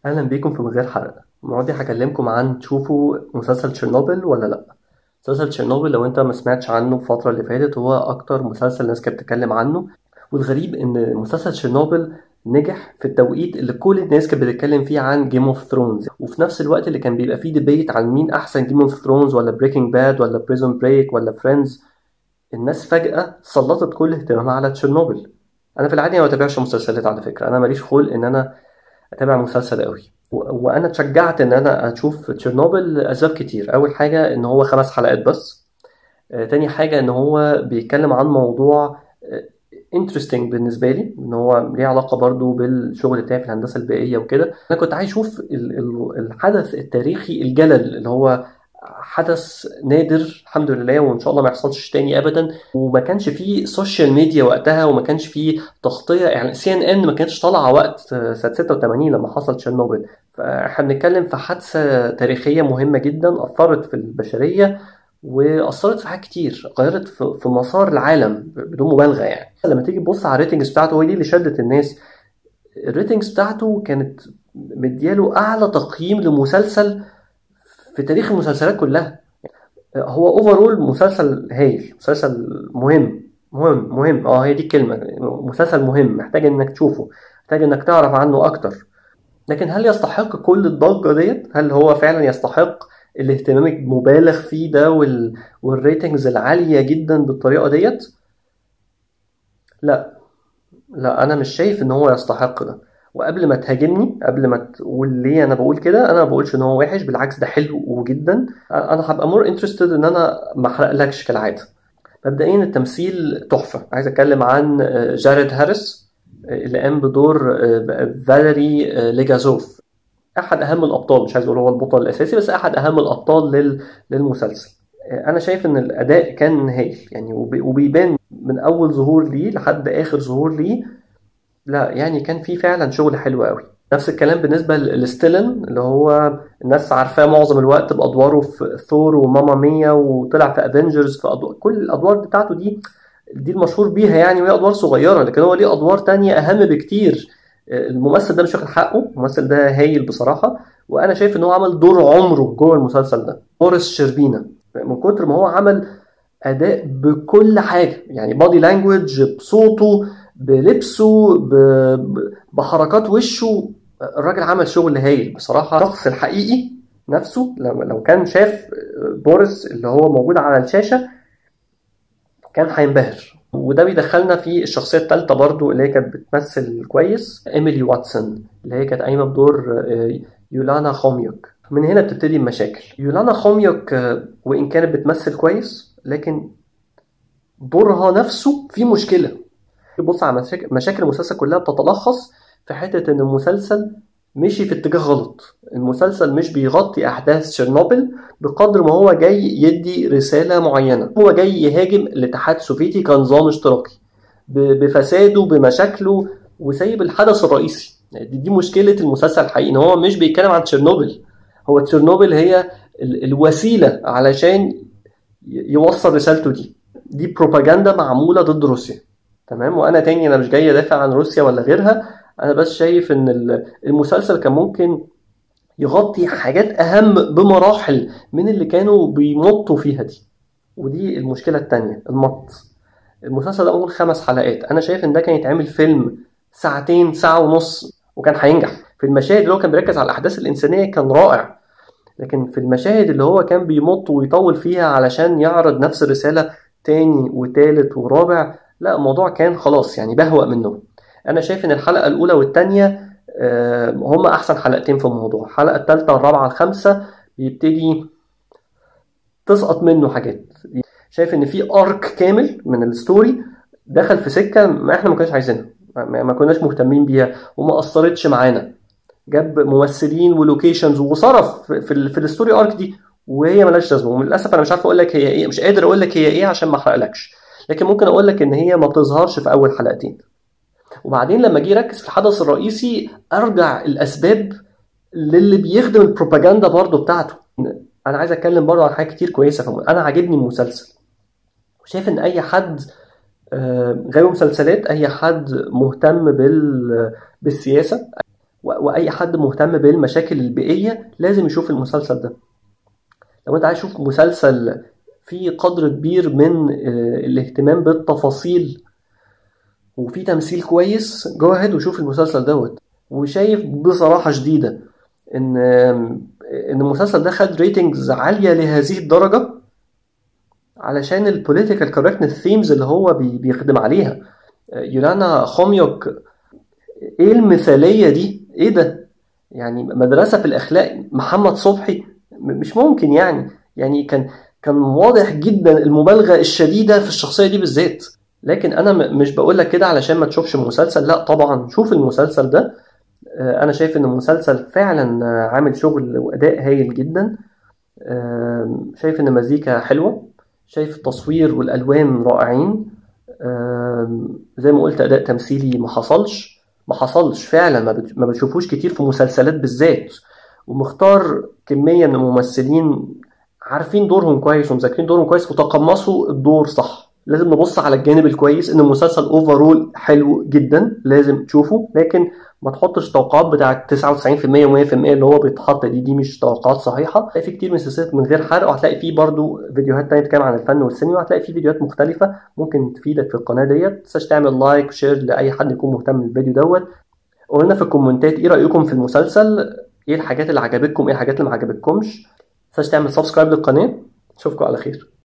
أهلا بيكم في من غير حرق المرة دي هكلمكم عن تشوفوا مسلسل تشيرنوبل ولا لأ مسلسل تشيرنوبل لو انت ما سمعتش عنه الفترة اللي فاتت هو أكتر مسلسل الناس كانت بتتكلم عنه والغريب إن مسلسل تشيرنوبل نجح في التوقيت اللي كل الناس كانت بتتكلم فيه عن جيم اوف ثرونز وفي نفس الوقت اللي كان بيبقى فيه ديبيت عن مين أحسن جيم اوف ثرونز ولا بريكنج باد ولا بريزون بريك ولا فريندز الناس فجأة سلطت كل اهتمامها على تشيرنوبل أنا في العادة ما بتابعش مسلسلات على فكرة أنا ماليش خلق إن أنا اتابع مسلسل قوي و- وانا اتشجعت ان انا اشوف تشيرنوبل لاسباب كتير اول حاجه ان هو خمس حلقات بس آه، تاني حاجه ان هو بيتكلم عن موضوع انترستنج بالنسبه لي ان هو ليه علاقه برضو بالشغل بتاعي في الهندسه البيئيه وكده انا كنت عايز اشوف ال- ال- الحدث التاريخي الجلل اللي هو حدث نادر الحمد لله وان شاء الله ما يحصلش تاني ابدا وما كانش فيه سوشيال ميديا وقتها وما كانش فيه تغطيه يعني سي ان ان ما كانتش طالعه وقت سنه 86 لما حصل تشيرنوبل فاحنا بنتكلم في حادثه تاريخيه مهمه جدا اثرت في البشريه واثرت في حاجات كتير غيرت في في مسار العالم بدون مبالغه يعني لما تيجي تبص على الريتنجز بتاعته هي دي اللي شدت الناس الريتنجز بتاعته كانت مدياله اعلى تقييم لمسلسل في تاريخ المسلسلات كلها هو اوفرول مسلسل هايل مسلسل مهم مهم مهم اه هي دي الكلمة مسلسل مهم محتاج انك تشوفه محتاج انك تعرف عنه اكتر لكن هل يستحق كل الضجة ديت هل هو فعلا يستحق الاهتمام المبالغ فيه ده وال... والريتنجز العالية جدا بالطريقة ديت لا لا انا مش شايف ان هو يستحق ده وقبل ما تهاجمني قبل ما تقول ليه انا بقول كده انا ما بقولش ان هو وحش بالعكس ده حلو جدا انا هبقى مور انترستد ان انا ما احرقلكش كالعاده مبدئيا التمثيل تحفه عايز اتكلم عن جاريد هاريس اللي قام بدور فاليري ليجازوف احد اهم الابطال مش عايز اقول هو البطل الاساسي بس احد اهم الابطال لل... للمسلسل انا شايف ان الاداء كان هايل يعني وبي... وبيبان من اول ظهور ليه لحد اخر ظهور ليه لا يعني كان في فعلا شغل حلو قوي نفس الكلام بالنسبة لستيلن اللي هو الناس عارفاه معظم الوقت بأدواره في ثور وماما ميا وطلع في افنجرز في أدوار كل الأدوار بتاعته دي دي المشهور بيها يعني وهي أدوار صغيرة لكن هو ليه أدوار تانية أهم بكتير الممثل ده مش واخد حقه الممثل ده هايل بصراحة وأنا شايف إن هو عمل دور عمره جوه المسلسل ده بوريس شربينا من كتر ما هو عمل أداء بكل حاجة يعني بادي لانجوج بصوته بلبسه بحركات وشه الراجل عمل شغل هايل بصراحة الشخص الحقيقي نفسه لو كان شاف بوريس اللي هو موجود على الشاشة كان هينبهر وده بيدخلنا في الشخصية الثالثة برضو اللي هي كانت بتمثل كويس إيميلي واتسون اللي هي كانت قايمة بدور يولانا خوميوك من هنا بتبتدي المشاكل يولانا خوميوك وإن كانت بتمثل كويس لكن دورها نفسه فيه مشكلة بص على مشاكل المسلسل كلها بتتلخص في حتة إن المسلسل مشي في اتجاه غلط المسلسل مش بيغطي أحداث تشيرنوبل بقدر ما هو جاي يدي رسالة معينة هو جاي يهاجم الاتحاد السوفيتي كنظام اشتراكي بفساده بمشاكله وسايب الحدث الرئيسي دي, دي مشكلة المسلسل الحقيقي إن هو مش بيتكلم عن تشيرنوبل هو تشيرنوبل هي الوسيلة علشان يوصل رسالته دي دي بروباجندا معمولة ضد روسيا تمام وانا تاني انا مش جاي ادافع عن روسيا ولا غيرها انا بس شايف ان المسلسل كان ممكن يغطي حاجات اهم بمراحل من اللي كانوا بيمطوا فيها دي ودي المشكله التانية المط المسلسل ده اول خمس حلقات انا شايف ان ده كان يتعمل فيلم ساعتين ساعه ونص وكان هينجح في المشاهد اللي هو كان بيركز على الاحداث الانسانيه كان رائع لكن في المشاهد اللي هو كان بيمط ويطول فيها علشان يعرض نفس الرساله تاني وتالت ورابع لا الموضوع كان خلاص يعني بهوأ منه انا شايف ان الحلقه الاولى والثانيه هما احسن حلقتين في الموضوع الحلقه الثالثه والرابعه الخامسه بيبتدي تسقط منه حاجات شايف ان في ارك كامل من الستوري دخل في سكه ما احنا ما كناش عايزينها ما كناش مهتمين بيها وما اثرتش معانا جاب ممثلين ولوكيشنز وصرف في, ال في الستوري ارك دي وهي ملهاش لازمه وللاسف انا مش عارف اقول لك هي ايه مش قادر اقول لك هي ايه عشان ما احرقلكش لكن ممكن اقول لك ان هي ما بتظهرش في اول حلقتين وبعدين لما جه يركز في الحدث الرئيسي ارجع الاسباب للي بيخدم البروباجندا برضو بتاعته انا عايز اتكلم برضو عن حاجات كتير كويسه فم... انا عاجبني المسلسل وشايف ان اي حد غير مسلسلات اي حد مهتم بال... بالسياسه و- واي حد مهتم بالمشاكل البيئيه لازم يشوف المسلسل ده لو انت عايز تشوف مسلسل فيه قدر كبير من آه، الاهتمام بالتفاصيل وفي تمثيل كويس جو اهيد وشوف المسلسل دوت وشايف بصراحة شديدة ان ان المسلسل ده خد ريتنجز عالية لهذه الدرجة علشان البوليتيكال كوركتنس ثيمز اللي هو بي- بيخدم عليها يولانا خوميوك ايه المثالية دي ايه ده يعني مدرسة في الاخلاق محمد صبحي م- مش ممكن يعني يعني كان كان واضح جدا المبالغة الشديدة في الشخصية دي بالذات لكن انا م- مش بقول لك كده علشان ما تشوفش المسلسل لا طبعا شوف المسلسل ده آه، انا شايف ان المسلسل فعلا آه، عامل شغل واداء هايل جدا آم، شايف ان المزيكا حلوه شايف التصوير والالوان رائعين آم، زي ما قلت اداء تمثيلي ما حصلش ما حصلش فعلا ما بت- ما بتشوفوش كتير في مسلسلات بالذات ومختار كميه من الممثلين عارفين دورهم كويس ومذاكرين دورهم كويس وتقمصوا الدور صح لازم نبص على الجانب الكويس ان المسلسل اوفرول حلو جدا لازم تشوفه لكن ما تحطش توقعات بتاعت 99% و100% اللي هو بيتحط دي دي مش توقعات صحيحه هتلاقي في كتير من سلسله من غير حرق وهتلاقي في برضو فيديوهات تانية بتتكلم عن الفن والسينما وهتلاقي في فيديوهات مختلفه ممكن تفيدك في القناه ديت ما تنساش تعمل لايك وشير لاي حد يكون مهتم بالفيديو دوت قولوا لنا في الكومنتات ايه رايكم في المسلسل ايه الحاجات اللي عجبتكم ايه الحاجات اللي ما عجبتكمش ما تنساش تعمل سبسكرايب للقناه اشوفكم على خير